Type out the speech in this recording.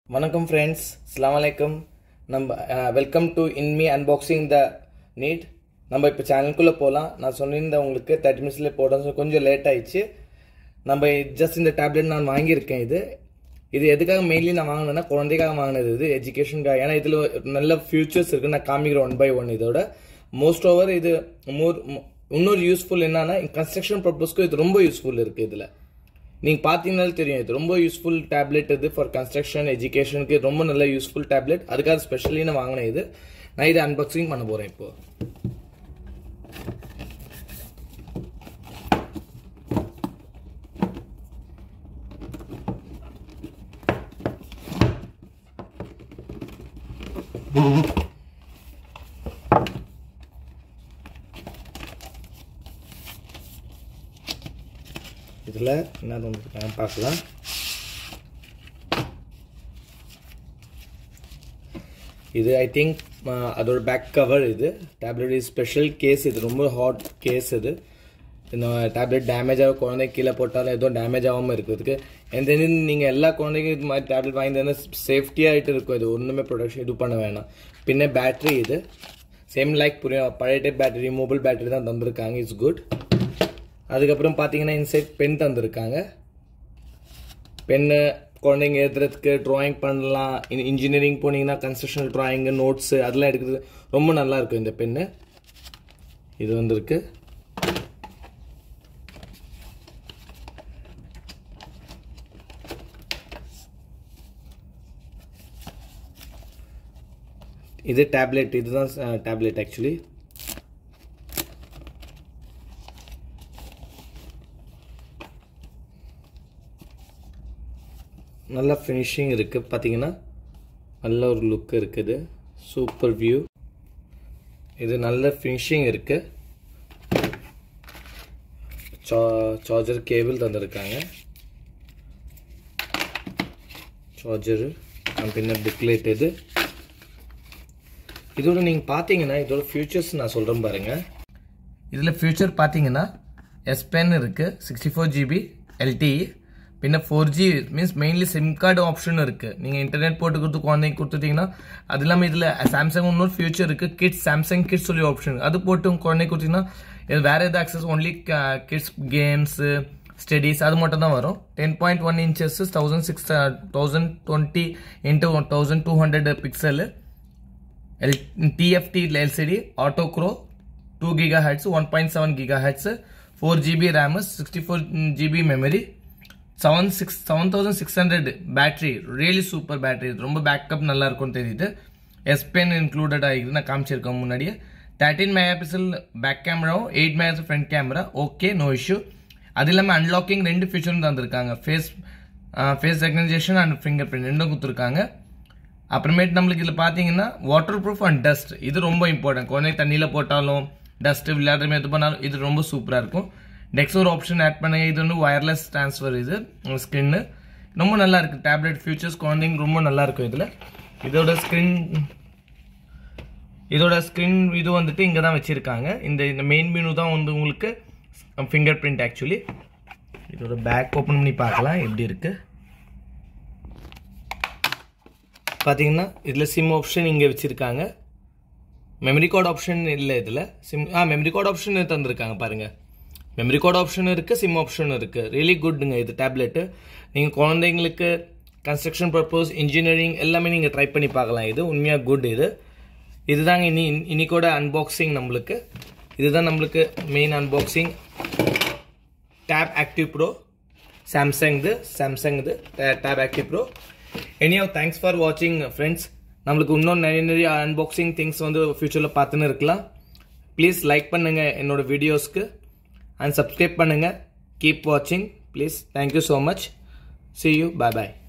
வணக்கம் ஃப்ரெண்ட்ஸ் அஸ்லாம் வலைக்கம் நம்ம வெல்கம் டு இன்மி அன்பாக்சிங் த நீட் நம்ம இப்போ சேனலுக்குள்ளே போகலாம் நான் சொன்னிருந்தேன் உங்களுக்கு தேர்ட்டி மினிட்ஸில் போட கொஞ்சம் லேட் ஆயிடுச்சு நம்ம ஜஸ்ட் இந்த டேப்லெட் நான் வாங்கியிருக்கேன் இது இது எதுக்காக மெயின்லி நான் வாங்கினேன்னா குழந்தைக்காக வாங்கினது இது எஜுகேஷனுக்காக ஏன்னா இதில் நல்ல ஃபியூச்சர்ஸ் இருக்குது நான் காமிக்கிறேன் ஒன் பை ஒன் இதோட மோஸ்ட் ஓவர் இது மோர் இன்னொரு யூஸ்ஃபுல் என்னன்னா கன்ஸ்ட்ரக்ஷன் பர்பஸ்க்கு இது ரொம்ப யூஸ்ஃபுல் இருக்குது இதில் நீங்கள் பார்த்தீங்கனாலே தெரியும் இது ரொம்ப யூஸ்ஃபுல் டேப்லெட் இது ஃபார் கன்ஸ்ட்ரக்ஷன் எஜுகேஷனுக்கு ரொம்ப நல்ல யூஸ்ஃபுல் டேப்லெட் அதுக்காக ஸ்பெஷலி நான் வாங்கினேன் இது நான் இதை அன்பாக்சிங் பண்ண போகிறேன் இப்போ இதில் என்ன வந்துருக்காங்க பார்க்கலாம் இது ஐ திங்க் அதோட பேக் கவர் இது டேப்லெட் ஸ்பெஷல் கேஸ் இது ரொம்ப ஹாட் கேஸ் இது இந்த டேப்லெட் டேமேஜ் ஆக குழந்தை கீழே போட்டாலும் எதுவும் டேமேஜ் ஆகாமல் இருக்கிறதுக்கு எந்த நீங்கள் எல்லா குழந்தைக்கும் இது மாதிரி டேப்லெட் வாங்கி தந்தா சேஃப்டியாகிட்டு இருக்கும் இது ஒன்றுமே ப்ரொடக்ஷன் இது பண்ண வேணாம் பின்ன பேட்ரி இது சேம் லைக் புரியும் பழைய டைப் பேட்டரி ரிமூவபிள் பேட்டரி தான் தந்திருக்காங்க இட்ஸ் குட் அதுக்கப்புறம் பார்த்தீங்கன்னா இன்சைட் பென் தந்திருக்காங்க பென்னு குழந்தைங்க எழுதுறதுக்கு ட்ராயிங் பண்ணலாம் இன்ஜினியரிங் போனீங்கன்னா கன்ஸ்ட்ரக்ஷனல் ட்ராயிங்கு நோட்ஸு அதெல்லாம் எடுக்கிறது ரொம்ப நல்லா இருக்கும் இந்த பென்னு இது வந்துருக்கு இது டேப்லெட் இதுதான் டேப்லெட் ஆக்சுவலி நல்ல ஃபினிஷிங் இருக்குது பார்த்தீங்கன்னா நல்ல ஒரு லுக் இருக்குது சூப்பர் வியூ இது நல்ல ஃபினிஷிங் இருக்குது சார்ஜர் கேபிள் தந்திருக்காங்க சார்ஜரு பின்ன புக்லேட் இது இதோட நீங்கள் பார்த்தீங்கன்னா இதோட ஃபியூச்சர்ஸ் நான் சொல்கிறேன் பாருங்கள் இதில் ஃபியூச்சர் பார்த்தீங்கன்னா எஸ் பென் இருக்குது சிக்ஸ்டி ஃபோர் ஜிபி எல்டிஇ பின்ன four G means mainly sim card option இருக்குது நீங்கள் இன்டர்நெட் போட்டு கொடுத்து குழந்தைங்க கொடுத்துட்டீங்கன்னா அது இல்லாமல் இதில் சாம்சங் இன்னொரு ஃபியூச்சர் இருக்குது கிட்ஸ் சாம்சங் கிட்ஸ் சொல்லி ஆப்ஷன் அது போட்டு குழந்தைங்க கொடுத்தீங்கன்னா இது வேறு எதாவது access only kids games studies அது மட்டும் தான் வரும் ten point one inches thousand six thousand twenty into one thousand two hundred pixel L TFT LCD octa core two giga hertz one point seven giga hertz four GB RAM sixty four GB memory seven six seven thousand six hundred battery really super battery ரொம்ப backup நல்லா இருக்கும்னு தெரியுது S pen included ஆகிருக்கு நான் காமிச்சிருக்கேன் முன்னாடியே thirteen mega pixel back கேமராவும் eight mega front camera okay no issue அது இல்லாமல் அன்லாக்கிங் ரெண்டு ஃபீச்சரும் தந்திருக்காங்க face face recognition and finger print ரெண்டும் கொடுத்துருக்காங்க அப்புறமேட்டு நம்மளுக்கு இதில் பார்த்தீங்கன்னா வாட்டர் ப்ரூஃப் அண்ட் டஸ்ட் இது ரொம்ப இம்பார்ட்டன்ட் குழந்தை தண்ணியில் போட்டாலும் டஸ்ட்டு விளையாடுற எது பண்ணாலும் இது ரொம்ப சூப்பராக இருக்கும் நெக்ஸ்ட் ஒரு ஆப்ஷன் ஆட் பண்ணுங்க இது வந்து ஒயர்லெஸ் ட்ரான்ஸ்ஃபர் இது ஸ்க்ரீனு ரொம்ப நல்லா இருக்குது டேப்லெட் ஃபியூச்சர்ஸ் குழந்தைங்க ரொம்ப நல்லா இருக்கும் இதில் இதோட ஸ்க்ரீன் இதோட ஸ்க்ரீன் இது வந்துட்டு இங்கே தான் வச்சுருக்காங்க இந்த இந்த மெயின் மெனு தான் வந்து உங்களுக்கு ஃபிங்கர் பிரிண்ட் ஆக்சுவலி இதோட பேக் ஓப்பன் பண்ணி பார்க்கலாம் எப்படி இருக்குது பார்த்தீங்கன்னா இதில் சிம் ஆப்ஷன் இங்கே வச்சுருக்காங்க மெமரி கார்டு ஆப்ஷன் இல்லை இதில் சிம் ஆ மெமரி கார்டு ஆப்ஷன் தந்திருக்காங்க பாருங்கள் மெமரி கார்டு ஆப்ஷன் இருக்குது சிம் ஆப்ஷன் இருக்குது ரியலி குட்ங்க இது டேப்லெட்டு நீங்கள் குழந்தைங்களுக்கு கன்ஸ்ட்ரக்ஷன் பர்பஸ் இன்ஜினியரிங் எல்லாமே நீங்கள் ட்ரை பண்ணி பார்க்கலாம் இது உண்மையாக குட் இது இதுதாங்க இனி இன்னைக்கோட அன்பாக்சிங் நம்மளுக்கு இதுதான் நம்மளுக்கு main unboxing tab active pro Samsung இது சாம்சங் இது tab active pro anyway thanks for வாட்சிங் ஃப்ரெண்ட்ஸ் நம்மளுக்கு இன்னும் நிறைய நிறைய அன்பாக்சிங் திங்ஸ் வந்து ஃபியூச்சரில் பார்த்துன்னு இருக்கலாம் ப்ளீஸ் லைக் பண்ணுங்கள் என்னோட வீடியோஸ்க்கு அண்ட் சப்ஸ்கிரைப் பண்ணுங்கள் கீப் வாட்சிங் please thank you so much see you bye bye